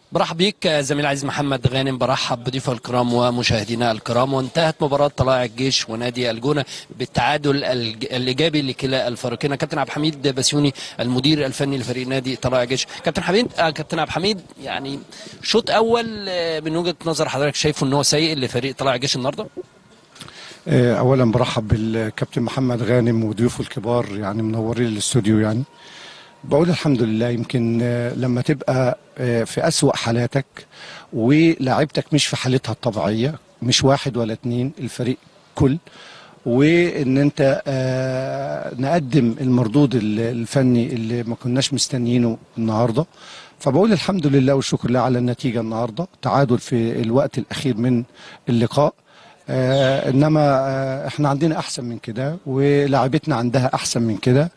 برحب بيك زميل عزيز محمد غانم برحب بضيوف الكرام ومشاهدينا الكرام وانتهت مباراة طلائع الجيش ونادي الجونة بالتعادل الج- الإيجابي لكلا الفريقين كابتن عبد الحميد بسيوني المدير الفني لفريق نادي طلائع الجيش كابتن حميد آه كابتن عبد الحميد يعني شوط أول آه، من وجهة نظر حضرتك شايفه إن هو سيء لفريق طلائع الجيش النهارده آه، اولا برحب بالكابتن محمد غانم وضيوفه الكبار يعني منورين الاستوديو يعني بقول الحمد لله يمكن آه، لما تبقى آه، في اسوأ حالاتك ولاعيبتك مش في حالتها الطبيعيه مش واحد ولا اتنين الفريق كل وان انت آه، نقدم المردود ال- الفني اللي ما كناش مستنيينه النهارده فبقول الحمد لله والشكر لله على النتيجه النهارده تعادل في الوقت الاخير من اللقاء آه انما آه احنا عندنا احسن من كده ولاعبتنا عندها احسن من كده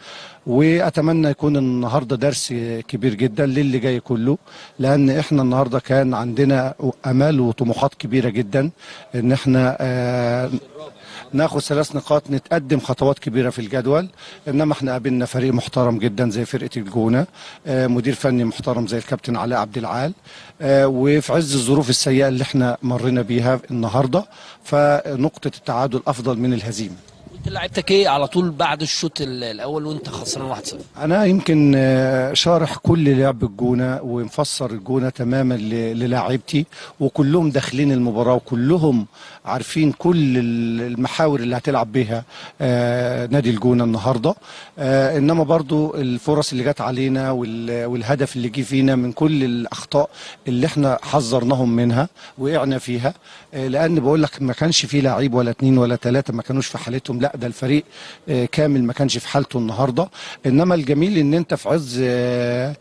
واتمنى يكون النهارده درس كبير جدا للي جاي كله لان احنا النهارده كان عندنا امال وطموحات كبيره جدا ان احنا آه ناخد ثلاث نقاط نتقدم خطوات كبيره في الجدول انما احنا قابلنا فريق محترم جدا زي فرقه الجونه آه، مدير فني محترم زي الكابتن علاء عبد العال آه، وفي عز الظروف السيئه اللي احنا مرينا بيها النهارده فنقطه التعادل افضل من الهزيمه قلت لعيبتك إيه على طول بعد الشوط ال- الأول وأنت خسران 1-0 انا يمكن آه، شارح كل لعب الجونه ومفسر الجونه تماما ل- للاعيبتي وكلهم داخلين المباراه وكلهم عارفين كل ال- المحاور اللي هتلعب بيها آه، نادي الجونه النهارده آه، انما برضو الفرص اللي جت علينا وال- والهدف اللي جه فينا من كل الاخطاء اللي احنا حذرناهم منها وقعنا فيها آه، لان بقول لك ما كانش في لعيب ولا اتنين ولا ثلاثه ما كانوش في حالتهم لا ده الفريق آه، كامل ما كانش في حالته النهارده انما الجميل ان انت في عز آه،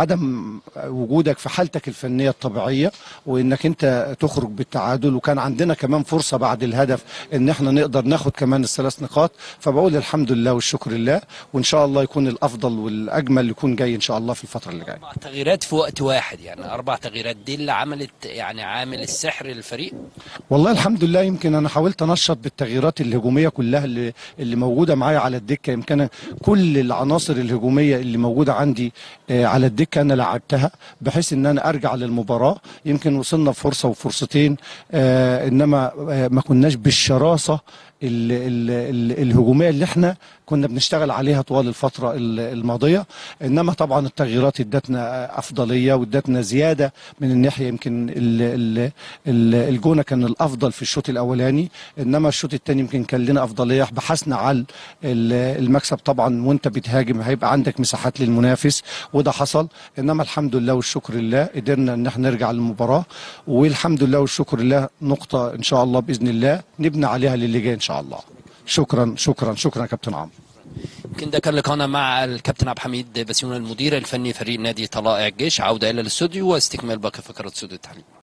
عدم وجودك في حالتك الفنيه الطبيعيه وانك انت تخرج بالتعادل وكان عندنا كمان فرصه بعد الهدف ان احنا نقدر ناخد كمان الثلاث نقاط فبقول الحمد لله والشكر لله وان شاء الله يكون الافضل والاجمل يكون جاي ان شاء الله في الفتره اللي جايه أربع تغييرات في وقت واحد يعني أربع تغييرات دي اللي عملت يعني عامل السحر للفريق والله الحمد لله يمكن انا حاولت انشط بالتغييرات الهجوميه كلها اللي اللي موجوده معايا على الدكه يمكن أنا كل العناصر الهجوميه اللي موجوده عندي آه، على الدكه انا لعبتها بحيث ان انا ارجع للمباراه يمكن وصلنا بفرصه وفرصتين آه، انما آه، ما كناش بالشراسه ال ال ال الهجوميه اللي احنا كنا بنشتغل عليها طوال الفتره ال- الماضيه انما طبعا التغييرات ادتنا افضليه وادتنا زياده من الناحيه يمكن ال ال ال الجونه كان الافضل في الشوط الاولاني انما الشوط الثاني يمكن كان لنا افضليه بحثنا على ال- المكسب طبعا وانت بتهاجم هيبقى عندك مساحات للمنافس وده حصل انما الحمد لله والشكر لله قدرنا ان احنا نرجع للمباراه والحمد لله والشكر لله نقطه ان شاء الله باذن الله نبني عليها للي جاي ان شاء الله شكرا شكرا شكرا يا كابتن عمرو يمكن ده كان لقاءنا مع الكابتن عبد الحميد بسيون المدير الفني فريق نادي طلائع الجيش عوده الى الاستوديو واستكمال باقي فقرات استوديو التحليل